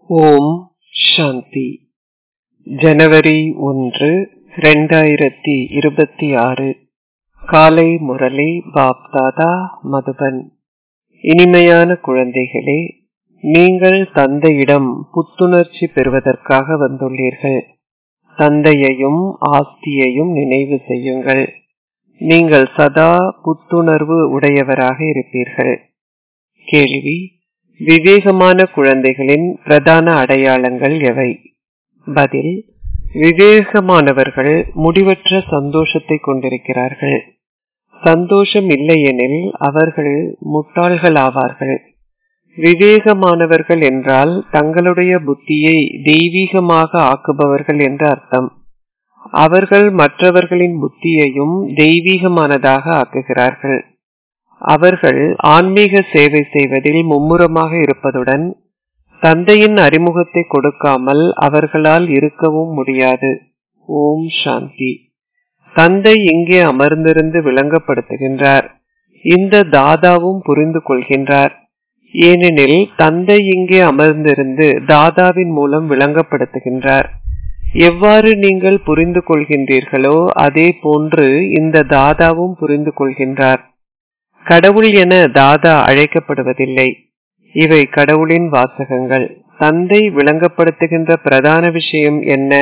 ஓம் சாந்தி ஜனவரி ஒன்று ரெண்டாயிரத்தி இருபத்தி ஆறு காலை முரளி பாப்தாதா மதுபன் இனிமையான குழந்தைகளே நீங்கள் தந்தையிடம் புத்துணர்ச்சி பெறுவதற்காக வந்துள்ளீர்கள் தந்தையையும் ஆஸ்தியையும் நினைவு செய்யுங்கள் நீங்கள் சதா புத்துணர்வு உடையவராக இருப்பீர்கள் கேள்வி விவேகமான குழந்தைகளின் பிரதான அடையாளங்கள் எவை பதில் விவேகமானவர்கள் முடிவற்ற சந்தோஷத்தை கொண்டிருக்கிறார்கள் சந்தோஷம் இல்லையெனில் அவர்கள் முட்டாள்கள் ஆவார்கள் விவேகமானவர்கள் என்றால் தங்களுடைய புத்தியை தெய்வீகமாக ஆக்குபவர்கள் என்று அர்த்தம் அவர்கள் மற்றவர்களின் புத்தியையும் தெய்வீகமானதாக ஆக்குகிறார்கள் அவர்கள் ஆன்மீக சேவை செய்வதில் மும்முரமாக இருப்பதுடன் தந்தையின் அறிமுகத்தை கொடுக்காமல் அவர்களால் இருக்கவும் முடியாது ஓம் சாந்தி தந்தை இங்கே அமர்ந்திருந்து விளங்கப்படுத்துகின்றார் இந்த தாதாவும் புரிந்து கொள்கின்றார் ஏனெனில் தந்தை இங்கே அமர்ந்திருந்து தாதாவின் மூலம் விளங்கப்படுத்துகின்றார் எவ்வாறு நீங்கள் புரிந்து கொள்கின்றீர்களோ அதே போன்று இந்த தாதாவும் புரிந்து கொள்கின்றார் கடவுள் என தாதா அழைக்கப்படுவதில்லை இவை கடவுளின் வாசகங்கள் தந்தை விளங்கப்படுத்துகின்ற பிரதான விஷயம் என்ன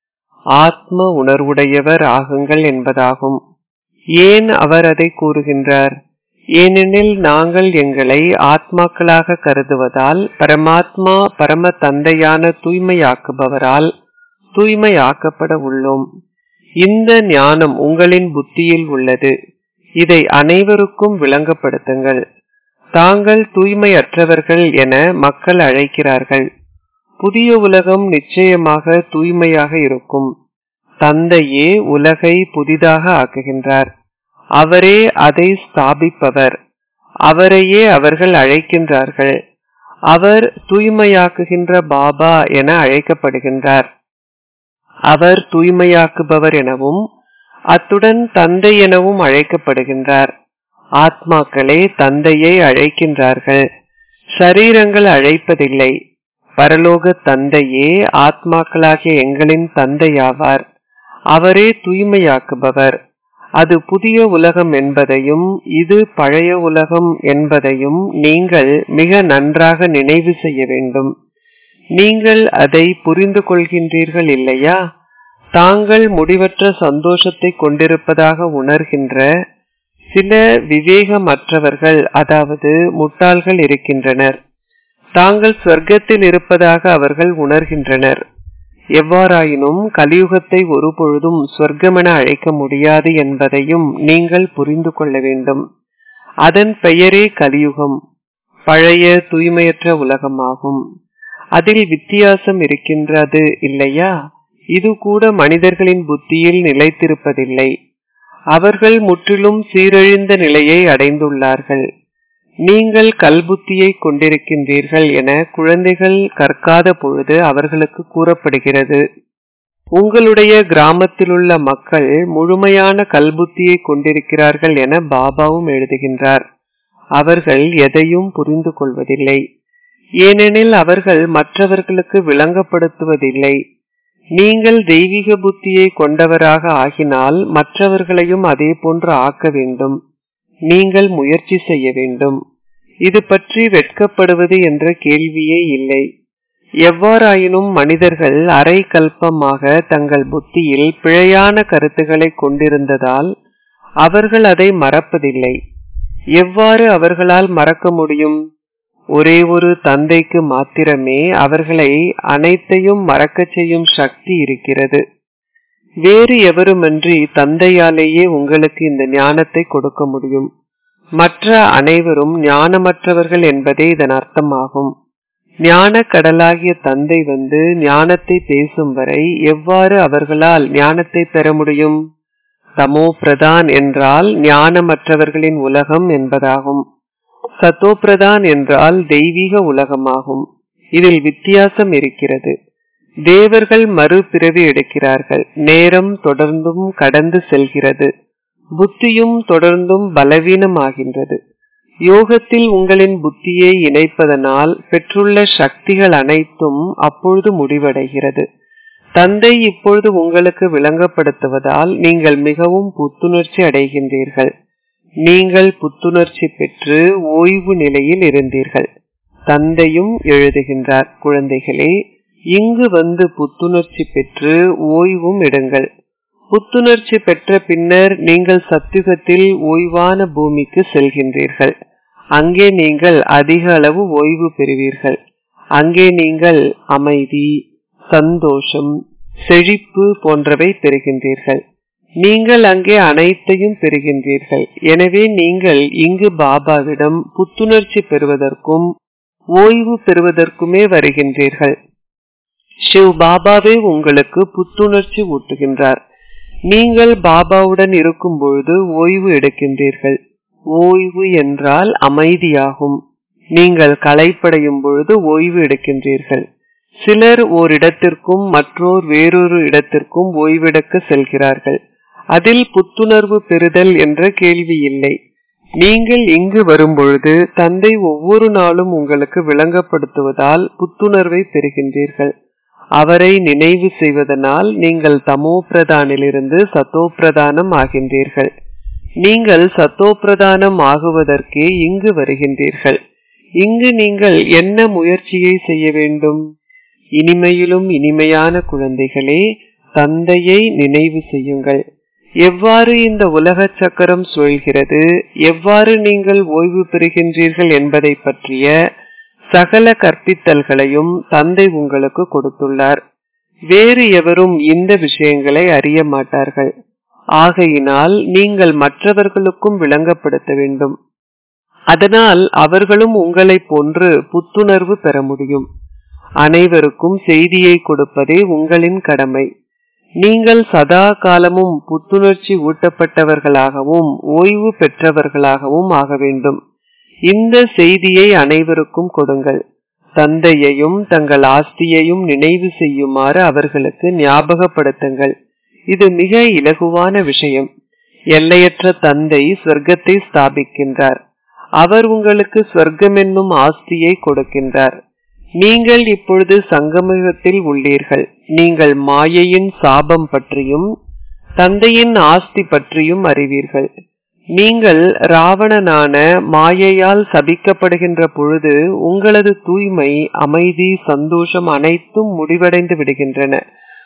ஆத்ம உணர்வுடையவர் ஆகுங்கள் என்பதாகும் ஏன் அவர் அதை கூறுகின்றார் ஏனெனில் நாங்கள் எங்களை ஆத்மாக்களாக கருதுவதால் பரமாத்மா பரம தந்தையான தூய்மையாக்குபவரால் தூய்மையாக்கப்பட உள்ளோம் இந்த ஞானம் உங்களின் புத்தியில் உள்ளது இதை அனைவருக்கும் விளங்கப்படுத்துங்கள் தாங்கள் தூய்மையற்றவர்கள் என மக்கள் அழைக்கிறார்கள் புதிய உலகம் நிச்சயமாக தூய்மையாக இருக்கும் தந்தையே உலகை புதிதாக ஆக்குகின்றார் அவரே அதை ஸ்தாபிப்பவர் அவரையே அவர்கள் அழைக்கின்றார்கள் அவர் தூய்மையாக்குகின்ற பாபா என அழைக்கப்படுகின்றார் அவர் தூய்மையாக்குபவர் எனவும் அத்துடன் தந்தை எனவும் அழைக்கப்படுகின்றார் ஆத்மாக்களே தந்தையை அழைக்கின்றார்கள் சரீரங்கள் அழைப்பதில்லை பரலோக தந்தையே ஆத்மாக்களாகிய எங்களின் தந்தையாவார் அவரே தூய்மையாக்குபவர் அது புதிய உலகம் என்பதையும் இது பழைய உலகம் என்பதையும் நீங்கள் மிக நன்றாக நினைவு செய்ய வேண்டும் நீங்கள் அதை புரிந்து கொள்கின்றீர்கள் இல்லையா தாங்கள் முடிவற்ற சந்தோஷத்தை கொண்டிருப்பதாக உணர்கின்ற சில விவேகமற்றவர்கள் அதாவது முட்டாள்கள் இருக்கின்றனர் தாங்கள் சொர்க்கத்தில் இருப்பதாக அவர்கள் உணர்கின்றனர் எவ்வாறாயினும் கலியுகத்தை ஒருபொழுதும் சொர்க்கமென அழைக்க முடியாது என்பதையும் நீங்கள் புரிந்து கொள்ள வேண்டும் அதன் பெயரே கலியுகம் பழைய தூய்மையற்ற உலகமாகும் அதில் வித்தியாசம் இருக்கின்றது இல்லையா இது கூட மனிதர்களின் புத்தியில் நிலைத்திருப்பதில்லை அவர்கள் முற்றிலும் சீரழிந்த நிலையை அடைந்துள்ளார்கள் நீங்கள் கல்புத்தியை கொண்டிருக்கின்றீர்கள் என குழந்தைகள் கற்காத பொழுது அவர்களுக்கு கூறப்படுகிறது உங்களுடைய கிராமத்திலுள்ள மக்கள் முழுமையான கல்புத்தியை கொண்டிருக்கிறார்கள் என பாபாவும் எழுதுகின்றார் அவர்கள் எதையும் புரிந்து கொள்வதில்லை ஏனெனில் அவர்கள் மற்றவர்களுக்கு விளங்கப்படுத்துவதில்லை நீங்கள் தெய்வீக புத்தியை கொண்டவராக ஆகினால் மற்றவர்களையும் அதே போன்று ஆக்க வேண்டும் நீங்கள் முயற்சி செய்ய வேண்டும் இது பற்றி வெட்கப்படுவது என்ற கேள்வியே இல்லை எவ்வாறாயினும் மனிதர்கள் அரை கல்பமாக தங்கள் புத்தியில் பிழையான கருத்துக்களை கொண்டிருந்ததால் அவர்கள் அதை மறப்பதில்லை எவ்வாறு அவர்களால் மறக்க முடியும் ஒரே ஒரு தந்தைக்கு மாத்திரமே அவர்களை அனைத்தையும் மறக்கச் செய்யும் சக்தி இருக்கிறது வேறு எவருமன்றி தந்தையாலேயே உங்களுக்கு இந்த ஞானத்தை கொடுக்க முடியும் மற்ற அனைவரும் ஞானமற்றவர்கள் என்பதே இதன் அர்த்தமாகும் ஞான கடலாகிய தந்தை வந்து ஞானத்தை பேசும் வரை எவ்வாறு அவர்களால் ஞானத்தை பெற முடியும் தமோ பிரதான் என்றால் ஞானமற்றவர்களின் உலகம் என்பதாகும் சத்தோபிரதான் என்றால் தெய்வீக உலகமாகும் இதில் வித்தியாசம் இருக்கிறது தேவர்கள் மறுபிறவி எடுக்கிறார்கள் நேரம் தொடர்ந்தும் கடந்து செல்கிறது புத்தியும் தொடர்ந்தும் பலவீனமாகின்றது யோகத்தில் உங்களின் புத்தியை இணைப்பதனால் பெற்றுள்ள சக்திகள் அனைத்தும் அப்பொழுது முடிவடைகிறது தந்தை இப்பொழுது உங்களுக்கு விளங்கப்படுத்துவதால் நீங்கள் மிகவும் புத்துணர்ச்சி அடைகின்றீர்கள் நீங்கள் புத்துணர்ச்சி பெற்று ஓய்வு நிலையில் இருந்தீர்கள் தந்தையும் எழுதுகின்றார் குழந்தைகளே இங்கு வந்து புத்துணர்ச்சி பெற்று ஓய்வும் எடுங்கள் புத்துணர்ச்சி பெற்ற பின்னர் நீங்கள் சத்தியுகத்தில் ஓய்வான பூமிக்கு செல்கின்றீர்கள் அங்கே நீங்கள் அதிக அளவு ஓய்வு பெறுவீர்கள் அங்கே நீங்கள் அமைதி சந்தோஷம் செழிப்பு போன்றவை பெறுகின்றீர்கள் நீங்கள் அங்கே அனைத்தையும் பெறுகின்றீர்கள் எனவே நீங்கள் இங்கு பாபாவிடம் புத்துணர்ச்சி பெறுவதற்கும் ஓய்வு பெறுவதற்குமே வருகின்றீர்கள் சிவ் பாபாவே உங்களுக்கு புத்துணர்ச்சி ஊட்டுகின்றார் நீங்கள் பாபாவுடன் இருக்கும் பொழுது ஓய்வு எடுக்கின்றீர்கள் ஓய்வு என்றால் அமைதியாகும் நீங்கள் களைப்படையும் பொழுது ஓய்வு எடுக்கின்றீர்கள் சிலர் ஓரிடத்திற்கும் மற்றோர் வேறொரு இடத்திற்கும் ஓய்வெடுக்க செல்கிறார்கள் அதில் புத்துணர்வு பெறுதல் என்ற கேள்வி இல்லை நீங்கள் இங்கு வரும்பொழுது தந்தை ஒவ்வொரு நாளும் உங்களுக்கு விளங்கப்படுத்துவதால் புத்துணர்வை பெறுகின்றீர்கள் அவரை நினைவு செய்வதனால் நீங்கள் தமோ பிரதானிலிருந்து சத்தோ பிரதானம் ஆகின்றீர்கள் நீங்கள் சத்தோ பிரதானம் ஆகுவதற்கே இங்கு வருகின்றீர்கள் இங்கு நீங்கள் என்ன முயற்சியை செய்ய வேண்டும் இனிமையிலும் இனிமையான குழந்தைகளே தந்தையை நினைவு செய்யுங்கள் எவ்வாறு இந்த உலக சக்கரம் சுழல்கிறது எவ்வாறு நீங்கள் ஓய்வு பெறுகின்றீர்கள் என்பதை பற்றிய சகல கற்பித்தல்களையும் தந்தை உங்களுக்கு கொடுத்துள்ளார் வேறு எவரும் இந்த விஷயங்களை அறிய மாட்டார்கள் ஆகையினால் நீங்கள் மற்றவர்களுக்கும் விளங்கப்படுத்த வேண்டும் அதனால் அவர்களும் உங்களை போன்று புத்துணர்வு பெற முடியும் அனைவருக்கும் செய்தியை கொடுப்பதே உங்களின் கடமை நீங்கள் சதா காலமும் புத்துணர்ச்சி ஊட்டப்பட்டவர்களாகவும் ஓய்வு பெற்றவர்களாகவும் ஆக வேண்டும் இந்த செய்தியை அனைவருக்கும் கொடுங்கள் தந்தையையும் தங்கள் ஆஸ்தியையும் நினைவு செய்யுமாறு அவர்களுக்கு ஞாபகப்படுத்துங்கள் இது மிக இலகுவான விஷயம் எல்லையற்ற தந்தை சொர்க்கத்தை ஸ்தாபிக்கின்றார் அவர் உங்களுக்கு சொர்க்கம் என்னும் ஆஸ்தியை கொடுக்கின்றார் நீங்கள் இப்பொழுது சங்கமத்தில் உள்ளீர்கள் நீங்கள் மாயையின் சாபம் பற்றியும் தந்தையின் ஆஸ்தி பற்றியும் அறிவீர்கள் நீங்கள் ராவணனான மாயையால் சபிக்கப்படுகின்ற பொழுது உங்களது தூய்மை அமைதி சந்தோஷம் அனைத்தும் முடிவடைந்து விடுகின்றன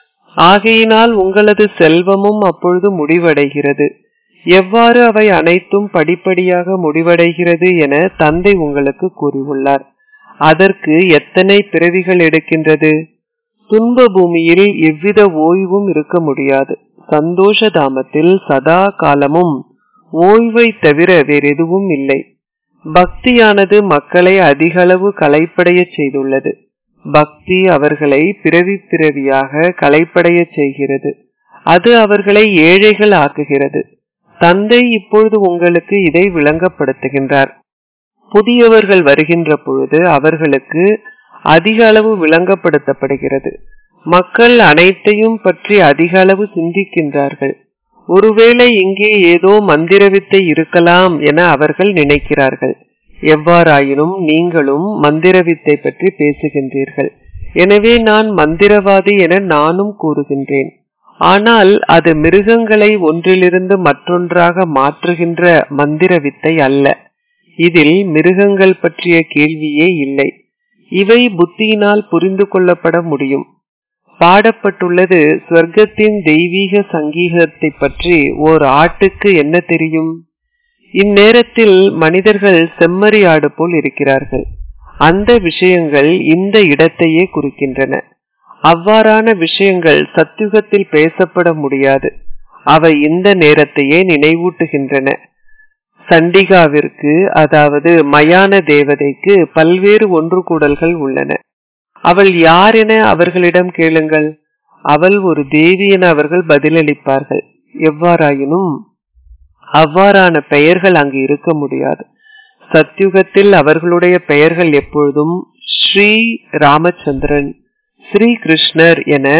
ஆகையினால் உங்களது செல்வமும் அப்பொழுது முடிவடைகிறது எவ்வாறு அவை அனைத்தும் படிப்படியாக முடிவடைகிறது என தந்தை உங்களுக்கு கூறியுள்ளார் அதற்கு எத்தனை பிறவிகள் எடுக்கின்றது துன்ப பூமியில் எவ்வித ஓய்வும் இருக்க முடியாது சந்தோஷ தாமத்தில் சதா காலமும் ஓய்வை தவிர வேறெதுவும் இல்லை பக்தியானது மக்களை அதிகளவு களைப்படைய செய்துள்ளது பக்தி அவர்களை பிறவி பிறவியாக களைப்படைய செய்கிறது அது அவர்களை ஏழைகள் ஆக்குகிறது தந்தை இப்பொழுது உங்களுக்கு இதை விளங்கப்படுத்துகின்றார் புதியவர்கள் வருகின்ற பொழுது அவர்களுக்கு அதிக அளவு விளங்கப்படுத்தப்படுகிறது மக்கள் அனைத்தையும் பற்றி அதிக அளவு சிந்திக்கின்றார்கள் ஒருவேளை இங்கே ஏதோ மந்திரவித்தை இருக்கலாம் என அவர்கள் நினைக்கிறார்கள் எவ்வாறாயினும் நீங்களும் மந்திரவித்தை பற்றி பேசுகின்றீர்கள் எனவே நான் மந்திரவாதி என நானும் கூறுகின்றேன் ஆனால் அது மிருகங்களை ஒன்றிலிருந்து மற்றொன்றாக மாற்றுகின்ற மந்திரவித்தை அல்ல இதில் மிருகங்கள் பற்றிய கேள்வியே இல்லை இவை புத்தியினால் புரிந்து கொள்ளப்பட முடியும் பாடப்பட்டுள்ளது ஸ்வர்க்கத்தின் தெய்வீக சங்கீகத்தை பற்றி ஓர் ஆட்டுக்கு என்ன தெரியும் இந்நேரத்தில் மனிதர்கள் செம்மறி ஆடு போல் இருக்கிறார்கள் அந்த விஷயங்கள் இந்த இடத்தையே குறிக்கின்றன அவ்வாறான விஷயங்கள் சத்தியுகத்தில் பேசப்பட முடியாது அவை இந்த நேரத்தையே நினைவூட்டுகின்றன சண்டிகாவிற்கு அதாவது மயான தேவதைக்கு பல்வேறு ஒன்று கூடல்கள் உள்ளன அவள் யார் என அவர்களிடம் கேளுங்கள் அவள் ஒரு தேவி என அவர்கள் பதிலளிப்பார்கள் எவ்வாறாயினும் அவ்வாறான பெயர்கள் அங்கு இருக்க முடியாது சத்யுகத்தில் அவர்களுடைய பெயர்கள் எப்பொழுதும் ஸ்ரீ ராமச்சந்திரன் ஸ்ரீ கிருஷ்ணர் என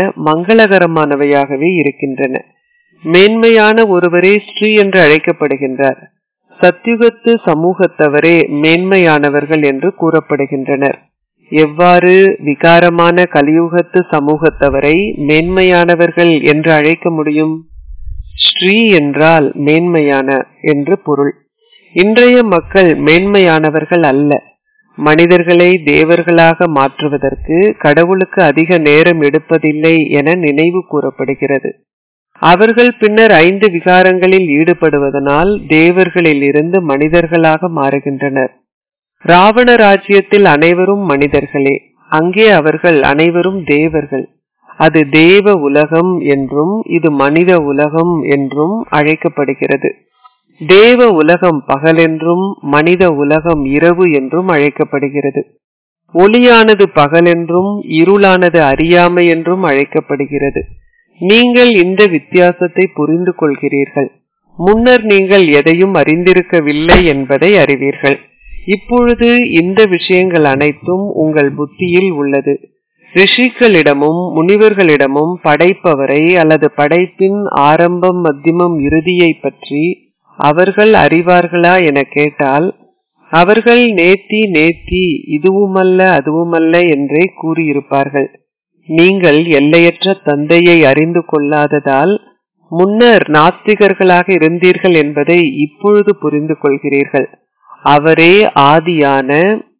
மங்களகரமானவையாகவே இருக்கின்றன மேன்மையான ஒருவரே ஸ்ரீ என்று அழைக்கப்படுகின்றார் சத்யுகத்து சமூகத்தவரே மேன்மையானவர்கள் என்று கூறப்படுகின்றனர் எவ்வாறு விகாரமான கலியுகத்து சமூகத்தவரை மேன்மையானவர்கள் என்று அழைக்க முடியும் ஸ்ரீ என்றால் மேன்மையான என்று பொருள் இன்றைய மக்கள் மேன்மையானவர்கள் அல்ல மனிதர்களை தேவர்களாக மாற்றுவதற்கு கடவுளுக்கு அதிக நேரம் எடுப்பதில்லை என நினைவு கூறப்படுகிறது அவர்கள் பின்னர் ஐந்து விகாரங்களில் ஈடுபடுவதனால் தேவர்களில் இருந்து மனிதர்களாக மாறுகின்றனர் ராவண ராஜ்யத்தில் அனைவரும் மனிதர்களே அங்கே அவர்கள் அனைவரும் தேவர்கள் அது தேவ உலகம் என்றும் இது மனித உலகம் என்றும் அழைக்கப்படுகிறது தேவ உலகம் பகலென்றும் மனித உலகம் இரவு என்றும் அழைக்கப்படுகிறது ஒளியானது பகலென்றும் இருளானது அறியாமை என்றும் அழைக்கப்படுகிறது நீங்கள் இந்த வித்தியாசத்தை புரிந்து கொள்கிறீர்கள் முன்னர் நீங்கள் எதையும் அறிந்திருக்கவில்லை என்பதை அறிவீர்கள் இப்பொழுது இந்த விஷயங்கள் அனைத்தும் உங்கள் புத்தியில் உள்ளது ரிஷிகளிடமும் முனிவர்களிடமும் படைப்பவரை அல்லது படைப்பின் ஆரம்பம் மத்தியமம் இறுதியை பற்றி அவர்கள் அறிவார்களா என கேட்டால் அவர்கள் நேத்தி நேத்தி இதுவுமல்ல அதுவுமல்ல என்றே கூறியிருப்பார்கள் நீங்கள் எல்லையற்ற தந்தையை அறிந்து கொள்ளாததால் முன்னர் நாஸ்திகர்களாக இருந்தீர்கள் என்பதை இப்பொழுது புரிந்து கொள்கிறீர்கள் அவரே ஆதியான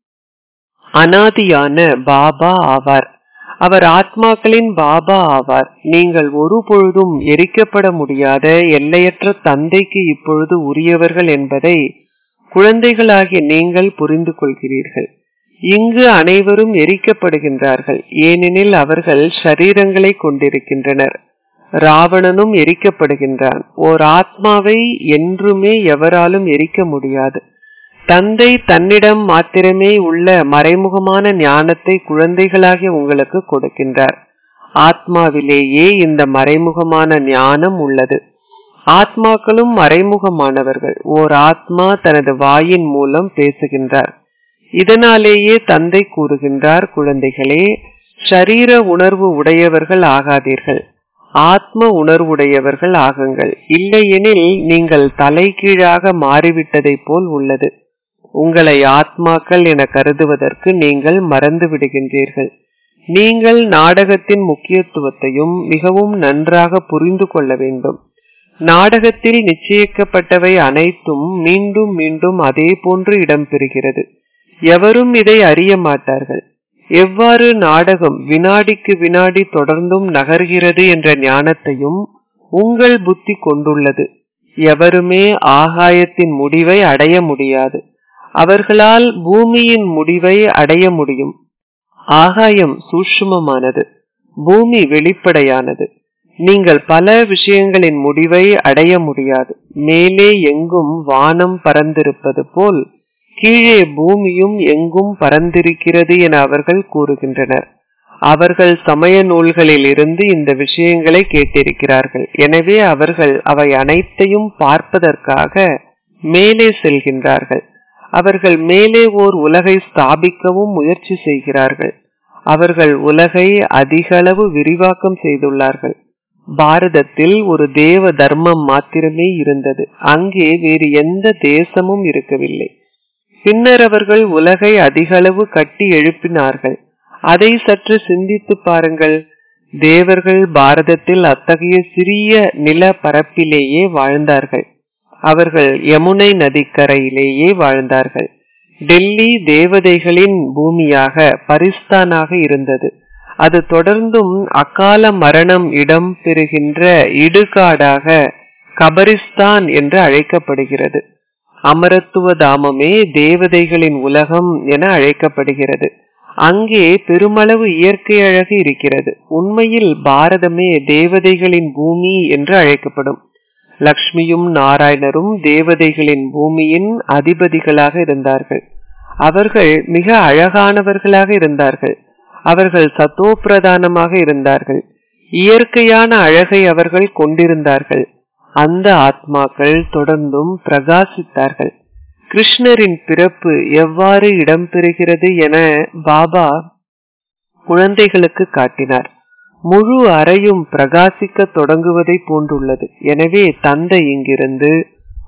அனாதியான பாபா ஆவார் அவர் ஆத்மாக்களின் பாபா ஆவார் நீங்கள் ஒரு பொழுதும் எரிக்கப்பட முடியாத எல்லையற்ற தந்தைக்கு இப்பொழுது உரியவர்கள் என்பதை குழந்தைகளாகிய நீங்கள் புரிந்து கொள்கிறீர்கள் இங்கு அனைவரும் எரிக்கப்படுகின்றார்கள் ஏனெனில் அவர்கள் ஷரீரங்களை கொண்டிருக்கின்றனர் ராவணனும் எரிக்கப்படுகின்றான் ஓர் ஆத்மாவை என்றுமே எவராலும் எரிக்க முடியாது தந்தை தன்னிடம் மாத்திரமே உள்ள மறைமுகமான ஞானத்தை குழந்தைகளாகிய உங்களுக்கு கொடுக்கின்றார் ஆத்மாவிலேயே இந்த மறைமுகமான ஞானம் உள்ளது ஆத்மாக்களும் மறைமுகமானவர்கள் ஓர் ஆத்மா தனது வாயின் மூலம் பேசுகின்றார் இதனாலேயே தந்தை கூறுகின்றார் குழந்தைகளே ஷரீர உணர்வு உடையவர்கள் ஆகாதீர்கள் ஆத்ம உணர்வுடையவர்கள் ஆகுங்கள் இல்லையெனில் நீங்கள் தலைகீழாக மாறிவிட்டதை போல் உள்ளது உங்களை ஆத்மாக்கள் என கருதுவதற்கு நீங்கள் மறந்து விடுகின்றீர்கள் நீங்கள் நாடகத்தின் முக்கியத்துவத்தையும் மிகவும் நன்றாக புரிந்து கொள்ள வேண்டும் நாடகத்தில் நிச்சயிக்கப்பட்டவை அனைத்தும் மீண்டும் மீண்டும் அதே போன்று இடம்பெறுகிறது எவரும் இதை அறிய மாட்டார்கள் எவ்வாறு நாடகம் வினாடிக்கு வினாடி தொடர்ந்தும் நகர்கிறது என்ற ஞானத்தையும் உங்கள் புத்தி கொண்டுள்ளது எவருமே ஆகாயத்தின் முடிவை அடைய முடியாது அவர்களால் பூமியின் முடிவை அடைய முடியும் ஆகாயம் சூட்சுமமானது பூமி வெளிப்படையானது நீங்கள் பல விஷயங்களின் முடிவை அடைய முடியாது மேலே எங்கும் வானம் பறந்திருப்பது போல் கீழே பூமியும் எங்கும் பறந்திருக்கிறது என அவர்கள் கூறுகின்றனர் அவர்கள் சமய நூல்களில் இருந்து இந்த விஷயங்களை கேட்டிருக்கிறார்கள் எனவே அவர்கள் அவை அனைத்தையும் பார்ப்பதற்காக மேலே செல்கின்றார்கள் அவர்கள் மேலே ஓர் உலகை ஸ்தாபிக்கவும் முயற்சி செய்கிறார்கள் அவர்கள் உலகை அதிகளவு விரிவாக்கம் செய்துள்ளார்கள் பாரதத்தில் ஒரு தேவ தர்மம் மாத்திரமே இருந்தது அங்கே வேறு எந்த தேசமும் இருக்கவில்லை பின்னர் அவர்கள் உலகை அதிகளவு கட்டி எழுப்பினார்கள் அதை சற்று சிந்தித்து பாருங்கள் தேவர்கள் பாரதத்தில் அத்தகைய சிறிய நில பரப்பிலேயே வாழ்ந்தார்கள் அவர்கள் யமுனை நதிக்கரையிலேயே வாழ்ந்தார்கள் டெல்லி தேவதைகளின் பூமியாக பரிஸ்தானாக இருந்தது அது தொடர்ந்தும் அகால மரணம் இடம் பெறுகின்ற இடுகாடாக கபரிஸ்தான் என்று அழைக்கப்படுகிறது அமரத்துவ தாமமே தேவதைகளின் உலகம் என அழைக்கப்படுகிறது அங்கே பெருமளவு இயற்கை அழகு இருக்கிறது உண்மையில் பாரதமே தேவதைகளின் பூமி என்று அழைக்கப்படும் லக்ஷ்மியும் நாராயணரும் தேவதைகளின் பூமியின் அதிபதிகளாக இருந்தார்கள் அவர்கள் மிக அழகானவர்களாக இருந்தார்கள் அவர்கள் சத்தோ பிரதானமாக இருந்தார்கள் இயற்கையான அழகை அவர்கள் கொண்டிருந்தார்கள் அந்த ஆத்மாக்கள் தொடர்ந்தும் பிரகாசித்தார்கள் கிருஷ்ணரின் பிறப்பு எவ்வாறு இடம்பெறுகிறது என பாபா குழந்தைகளுக்கு காட்டினார் முழு அறையும் பிரகாசிக்க தொடங்குவதை போன்றுள்ளது எனவே தந்தை இங்கிருந்து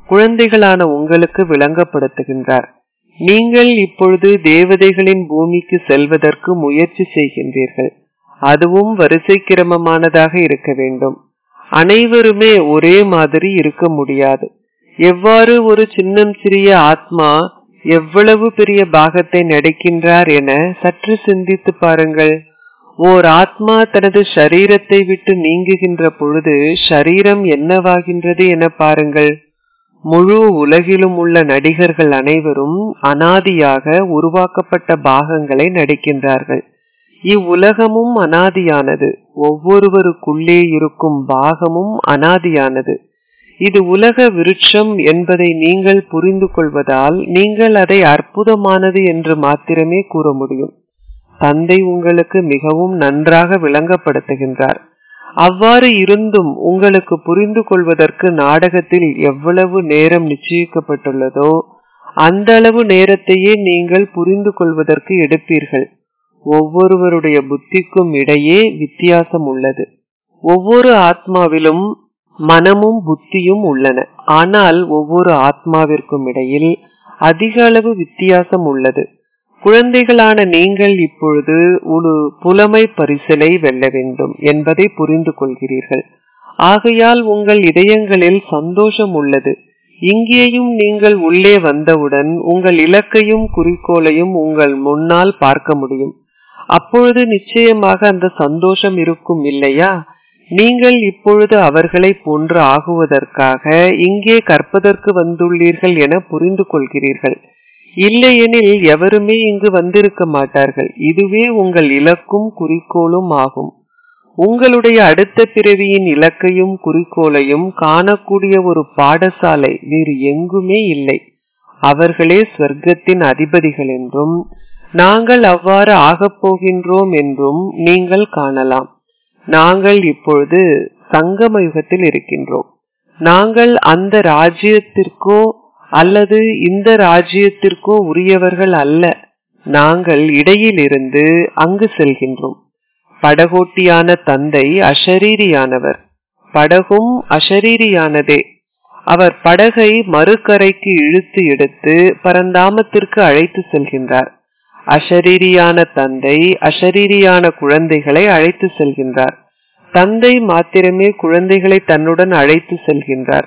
குழந்தைகளான உங்களுக்கு விளங்கப்படுத்துகின்றார் நீங்கள் இப்பொழுது தேவதைகளின் பூமிக்கு செல்வதற்கு முயற்சி செய்கின்றீர்கள் அதுவும் வரிசை கிரமமானதாக இருக்க வேண்டும் அனைவருமே ஒரே மாதிரி இருக்க முடியாது எவ்வாறு ஒரு சின்னம் சிறிய ஆத்மா எவ்வளவு பெரிய பாகத்தை நடிக்கின்றார் என சற்று சிந்தித்து பாருங்கள் ஓர் ஆத்மா தனது ஷரீரத்தை விட்டு நீங்குகின்ற பொழுது ஷரீரம் என்னவாகின்றது என பாருங்கள் முழு உலகிலும் உள்ள நடிகர்கள் அனைவரும் அனாதியாக உருவாக்கப்பட்ட பாகங்களை நடிக்கின்றார்கள் இவ்வுலகமும் அனாதியானது ஒவ்வொருவருக்குள்ளே இருக்கும் பாகமும் அனாதியானது இது உலக விருட்சம் என்பதை நீங்கள் புரிந்து கொள்வதால் நீங்கள் அதை அற்புதமானது என்று மாத்திரமே கூற முடியும் தந்தை உங்களுக்கு மிகவும் நன்றாக விளங்கப்படுத்துகின்றார் அவ்வாறு இருந்தும் உங்களுக்கு புரிந்து கொள்வதற்கு நாடகத்தில் எவ்வளவு நேரம் நிச்சயிக்கப்பட்டுள்ளதோ அந்த அளவு நேரத்தையே நீங்கள் புரிந்து கொள்வதற்கு எடுப்பீர்கள் ஒவ்வொருவருடைய புத்திக்கும் இடையே வித்தியாசம் உள்ளது ஒவ்வொரு ஆத்மாவிலும் மனமும் புத்தியும் உள்ளன ஆனால் ஒவ்வொரு ஆத்மாவிற்கும் இடையில் அதிக அளவு வித்தியாசம் உள்ளது குழந்தைகளான நீங்கள் இப்பொழுது ஒரு புலமை பரிசலை வெல்ல வேண்டும் என்பதை புரிந்து கொள்கிறீர்கள் ஆகையால் உங்கள் இதயங்களில் சந்தோஷம் உள்ளது இங்கேயும் நீங்கள் உள்ளே வந்தவுடன் உங்கள் இலக்கையும் குறிக்கோளையும் உங்கள் முன்னால் பார்க்க முடியும் அப்பொழுது நிச்சயமாக அந்த சந்தோஷம் இருக்கும் இல்லையா நீங்கள் இப்பொழுது அவர்களை போன்று ஆகுவதற்காக இங்கே கற்பதற்கு வந்துள்ளீர்கள் என புரிந்து கொள்கிறீர்கள் இல்லையெனில் எவருமே இங்கு வந்திருக்க மாட்டார்கள் இதுவே உங்கள் இலக்கும் குறிக்கோளும் ஆகும் உங்களுடைய அடுத்த பிறவியின் இலக்கையும் குறிக்கோளையும் காணக்கூடிய ஒரு பாடசாலை வேறு எங்குமே இல்லை அவர்களே ஸ்வர்க்கத்தின் அதிபதிகள் என்றும் நாங்கள் அவ்வாறு ஆகப் போகின்றோம் என்றும் நீங்கள் காணலாம் நாங்கள் இப்பொழுது சங்கம யுகத்தில் இருக்கின்றோம் நாங்கள் அந்த ராஜ்யத்திற்கோ அல்லது இந்த ராஜ்யத்திற்கோ உரியவர்கள் அல்ல நாங்கள் இடையிலிருந்து அங்கு செல்கின்றோம் படகோட்டியான தந்தை அஷரீரியானவர் படகும் அஷரீரியானதே அவர் படகை மறுகரைக்கு இழுத்து எடுத்து பரந்தாமத்திற்கு அழைத்து செல்கின்றார் அஷரீரியான தந்தை அஷரீரியான குழந்தைகளை அழைத்து செல்கின்றார் தந்தை மாத்திரமே குழந்தைகளை தன்னுடன் அழைத்து செல்கின்றார்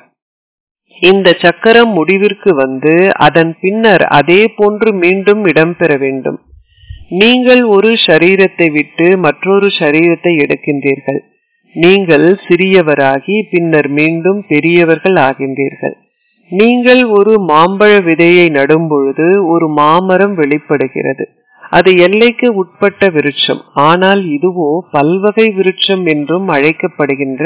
இந்த சக்கரம் முடிவிற்கு வந்து அதன் பின்னர் அதே போன்று மீண்டும் இடம்பெற வேண்டும் நீங்கள் ஒரு ஷரீரத்தை விட்டு மற்றொரு ஷரீரத்தை எடுக்கின்றீர்கள் நீங்கள் சிறியவராகி பின்னர் மீண்டும் பெரியவர்கள் ஆகின்றீர்கள் நீங்கள் ஒரு மாம்பழ விதையை நடும் பொழுது ஒரு மாமரம் வெளிப்படுகிறது அது எல்லைக்கு உட்பட்ட விருட்சம் ஆனால் இதுவோ பல்வகை விருட்சம் என்றும் அழைக்கப்படுகின்ற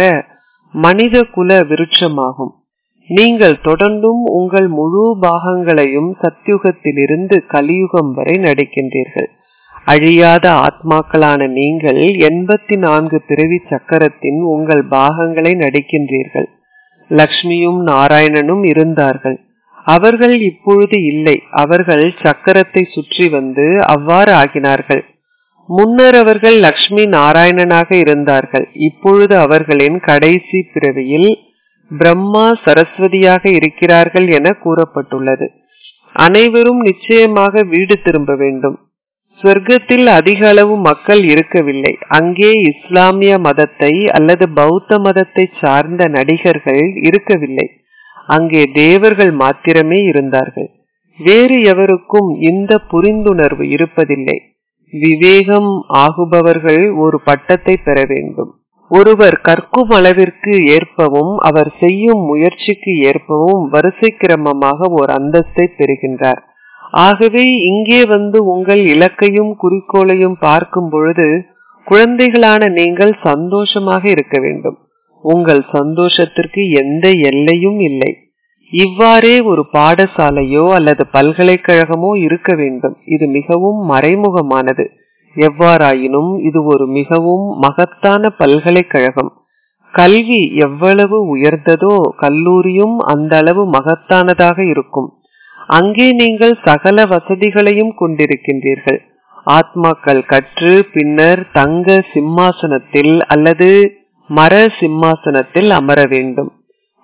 மனித குல விருட்சமாகும் நீங்கள் தொடர்ந்தும் உங்கள் முழு பாகங்களையும் சத்யுகத்திலிருந்து கலியுகம் வரை நடிக்கின்றீர்கள் அழியாத ஆத்மாக்களான நீங்கள் எண்பத்தி நான்கு பிறவி சக்கரத்தின் உங்கள் பாகங்களை நடிக்கின்றீர்கள் லக்ஷ்மியும் நாராயணனும் இருந்தார்கள் அவர்கள் இப்பொழுது இல்லை அவர்கள் சக்கரத்தை சுற்றி வந்து அவ்வாறு ஆகினார்கள் முன்னர் அவர்கள் லக்ஷ்மி நாராயணனாக இருந்தார்கள் இப்பொழுது அவர்களின் கடைசி பிறவியில் பிரம்மா சரஸ்வதியாக இருக்கிறார்கள் என கூறப்பட்டுள்ளது அனைவரும் நிச்சயமாக வீடு திரும்ப வேண்டும் சொர்க்கத்தில் அதிக அளவு மக்கள் இருக்கவில்லை அங்கே இஸ்லாமிய மதத்தை அல்லது பௌத்த மதத்தை சார்ந்த நடிகர்கள் இருக்கவில்லை அங்கே தேவர்கள் மாத்திரமே இருந்தார்கள் வேறு எவருக்கும் இந்த புரிந்துணர்வு இருப்பதில்லை விவேகம் ஆகுபவர்கள் ஒரு பட்டத்தை பெற வேண்டும் ஒருவர் கற்கும் அளவிற்கு ஏற்பவும் அவர் செய்யும் முயற்சிக்கு ஏற்பவும் வரிசை கிரமமாக ஒரு அந்தஸ்தை பெறுகின்றார் ஆகவே இங்கே வந்து உங்கள் இலக்கையும் குறிக்கோளையும் பார்க்கும் பொழுது குழந்தைகளான நீங்கள் சந்தோஷமாக இருக்க வேண்டும் உங்கள் சந்தோஷத்திற்கு எந்த எல்லையும் இல்லை இவ்வாறே ஒரு பாடசாலையோ அல்லது பல்கலைக்கழகமோ இருக்க வேண்டும் இது மிகவும் மறைமுகமானது எவ்வாறாயினும் இது ஒரு மிகவும் மகத்தான பல்கலைக்கழகம் கல்வி எவ்வளவு உயர்ந்ததோ கல்லூரியும் அந்த அளவு மகத்தானதாக இருக்கும் அங்கே நீங்கள் சகல வசதிகளையும் கொண்டிருக்கின்றீர்கள் ஆத்மாக்கள் கற்று பின்னர் தங்க சிம்மாசனத்தில் அல்லது மர சிம்மாசனத்தில் அமர வேண்டும்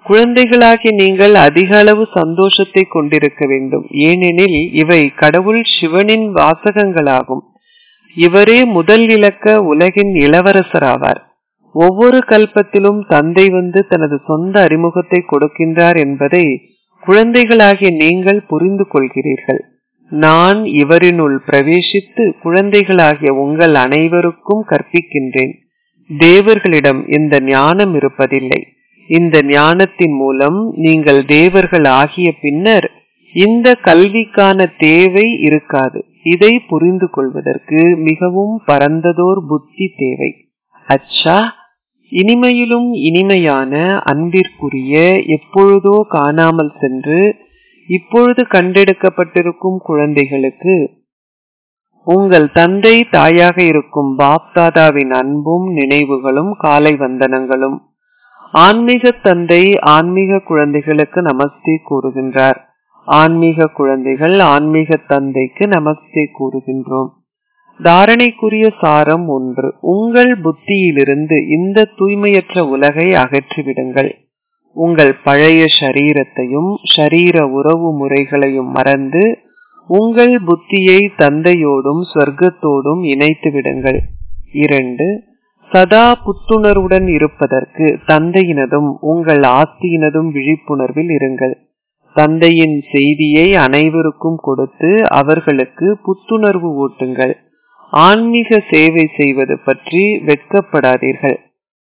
குழந்தைகளாகிய நீங்கள் அதிக அளவு சந்தோஷத்தை கொண்டிருக்க வேண்டும் ஏனெனில் இவை கடவுள் சிவனின் வாசகங்களாகும் இவரே முதல் இலக்க உலகின் இளவரசராவார் ஒவ்வொரு கல்பத்திலும் தந்தை வந்து தனது சொந்த அறிமுகத்தை கொடுக்கின்றார் என்பதை குழந்தைகளாகிய நீங்கள் புரிந்து கொள்கிறீர்கள் நான் இவரினுள் பிரவேசித்து குழந்தைகளாகிய உங்கள் அனைவருக்கும் கற்பிக்கின்றேன் தேவர்களிடம் இந்த ஞானம் இருப்பதில்லை இந்த ஞானத்தின் மூலம் நீங்கள் தேவர்கள் ஆகிய பின்னர் இந்த கல்விக்கான தேவை இருக்காது இதை புரிந்து கொள்வதற்கு மிகவும் பரந்ததோர் புத்தி தேவை அச்சா இனிமையிலும் இனிமையான அன்பிற்குரிய எப்பொழுதோ காணாமல் சென்று இப்பொழுது கண்டெடுக்கப்பட்டிருக்கும் குழந்தைகளுக்கு உங்கள் தந்தை தாயாக இருக்கும் பாப்தாதாவின் அன்பும் நினைவுகளும் காலை வந்தனங்களும் ஆன்மீக தந்தை ஆன்மீக குழந்தைகளுக்கு நமஸ்தே கூறுகின்றார் ஆன்மீக குழந்தைகள் ஆன்மீக தந்தைக்கு நமஸ்தே கூறுகின்றோம் தாரணைக்குரிய சாரம் ஒன்று உங்கள் புத்தியிலிருந்து இந்த தூய்மையற்ற உலகை அகற்றிவிடுங்கள் உங்கள் பழைய ஷரீரத்தையும் ஷரீர உறவு முறைகளையும் மறந்து உங்கள் புத்தியை தந்தையோடும் சொர்க்கத்தோடும் இணைத்து விடுங்கள் இரண்டு சதா புத்துணர்வுடன் இருப்பதற்கு தந்தையினதும் உங்கள் ஆஸ்தியினதும் விழிப்புணர்வில் இருங்கள் தந்தையின் செய்தியை அனைவருக்கும் கொடுத்து அவர்களுக்கு புத்துணர்வு ஊட்டுங்கள் ஆன்மீக சேவை செய்வது பற்றி வெட்கப்படாதீர்கள்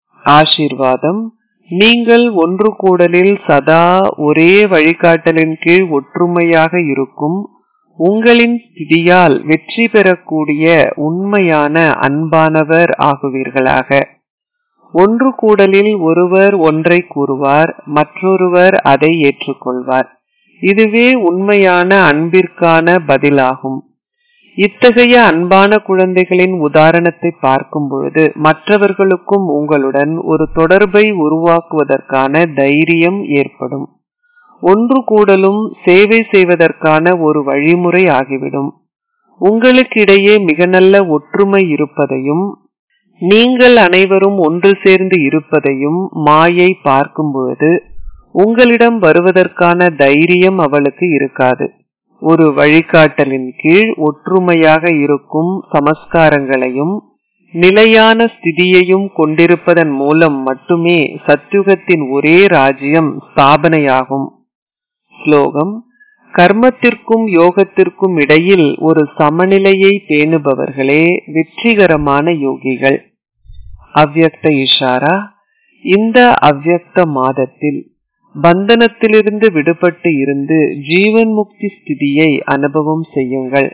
ஆசீர்வாதம் நீங்கள் ஒன்று கூடலில் சதா ஒரே வழிகாட்டலின் கீழ் ஒற்றுமையாக இருக்கும் உங்களின் ஸ்திதியால் வெற்றி பெறக்கூடிய உண்மையான அன்பானவர் ஆகுவீர்களாக ஒன்று கூடலில் ஒருவர் ஒன்றை கூறுவார் மற்றொருவர் அதை ஏற்றுக்கொள்வார் இதுவே உண்மையான அன்பிற்கான பதிலாகும் இத்தகைய அன்பான குழந்தைகளின் உதாரணத்தை பார்க்கும் பொழுது மற்றவர்களுக்கும் உங்களுடன் ஒரு தொடர்பை உருவாக்குவதற்கான தைரியம் ஏற்படும் ஒன்று கூடலும் சேவை செய்வதற்கான ஒரு வழிமுறை ஆகிவிடும் உங்களுக்கிடையே மிக நல்ல ஒற்றுமை இருப்பதையும் நீங்கள் அனைவரும் ஒன்று சேர்ந்து இருப்பதையும் மாயை பார்க்கும் பொழுது உங்களிடம் வருவதற்கான தைரியம் அவளுக்கு இருக்காது ஒரு வழிகாட்டலின் கீழ் ஒற்றுமையாக இருக்கும் சமஸ்காரங்களையும் நிலையான ஸ்திதியையும் கொண்டிருப்பதன் மூலம் மட்டுமே சத்யுகத்தின் ஒரே ராஜ்யம் ஸ்தாபனையாகும் ஸ்லோகம் கர்மத்திற்கும் யோகத்திற்கும் இடையில் ஒரு சமநிலையை பேணுபவர்களே வெற்றிகரமான யோகிகள் அவ்யக்த இஷாரா இந்த அவ்யக்த மாதத்தில் பந்தனத்திலிருந்து விடுபட்டு இருந்து ஜீவன் முக்தி ஸ்திதியை அனுபவம் செய்யுங்கள்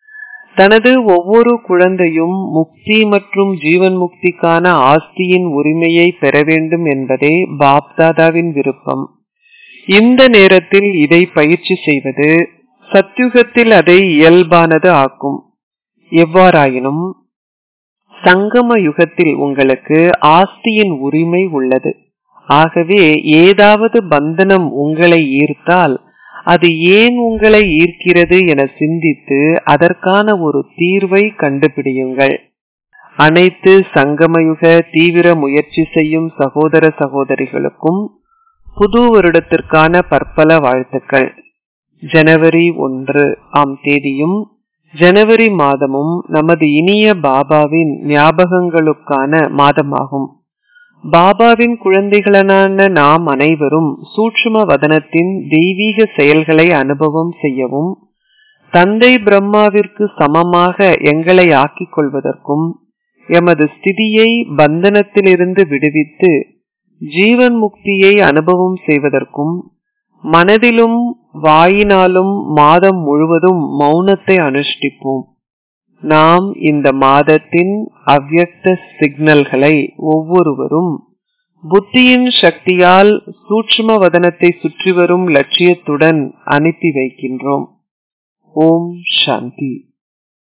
தனது ஒவ்வொரு குழந்தையும் முக்தி மற்றும் ஜீவன் முக்திக்கான ஆஸ்தியின் உரிமையை பெற வேண்டும் என்பதே பாப்தாதாவின் விருப்பம் இந்த நேரத்தில் இதை பயிற்சி செய்வது சத்யுகத்தில் அதை இயல்பானது ஆக்கும் எவ்வாறாயினும் சங்கம யுகத்தில் உங்களுக்கு ஆஸ்தியின் உரிமை உள்ளது ஆகவே ஏதாவது பந்தனம் உங்களை ஈர்த்தால் அது ஏன் உங்களை ஈர்க்கிறது என சிந்தித்து அதற்கான ஒரு தீர்வை கண்டுபிடியுங்கள் அனைத்து சங்கமயுக தீவிர முயற்சி செய்யும் சகோதர சகோதரிகளுக்கும் புது வருடத்திற்கான பற்பல வாழ்த்துக்கள் ஜனவரி ஒன்று ஆம் தேதியும் ஜனவரி மாதமும் நமது இனிய பாபாவின் ஞாபகங்களுக்கான மாதமாகும் பாபாவின் குழந்தைகளான நாம் அனைவரும் சூட்சும வதனத்தின் தெய்வீக செயல்களை அனுபவம் செய்யவும் தந்தை பிரம்மாவிற்கு சமமாக எங்களை ஆக்கிக் கொள்வதற்கும் எமது ஸ்திதியை பந்தனத்திலிருந்து விடுவித்து ஜீவன் முக்தியை அனுபவம் செய்வதற்கும் மனதிலும் வாயினாலும் மாதம் முழுவதும் மௌனத்தை அனுஷ்டிப்போம் நாம் இந்த மாதத்தின் அவ்யக்த சிக்னல்களை ஒவ்வொருவரும் புத்தியின் சக்தியால் சூட்சும வதனத்தை சுற்றி வரும் லட்சியத்துடன் அனுப்பி வைக்கின்றோம் ஓம் சாந்தி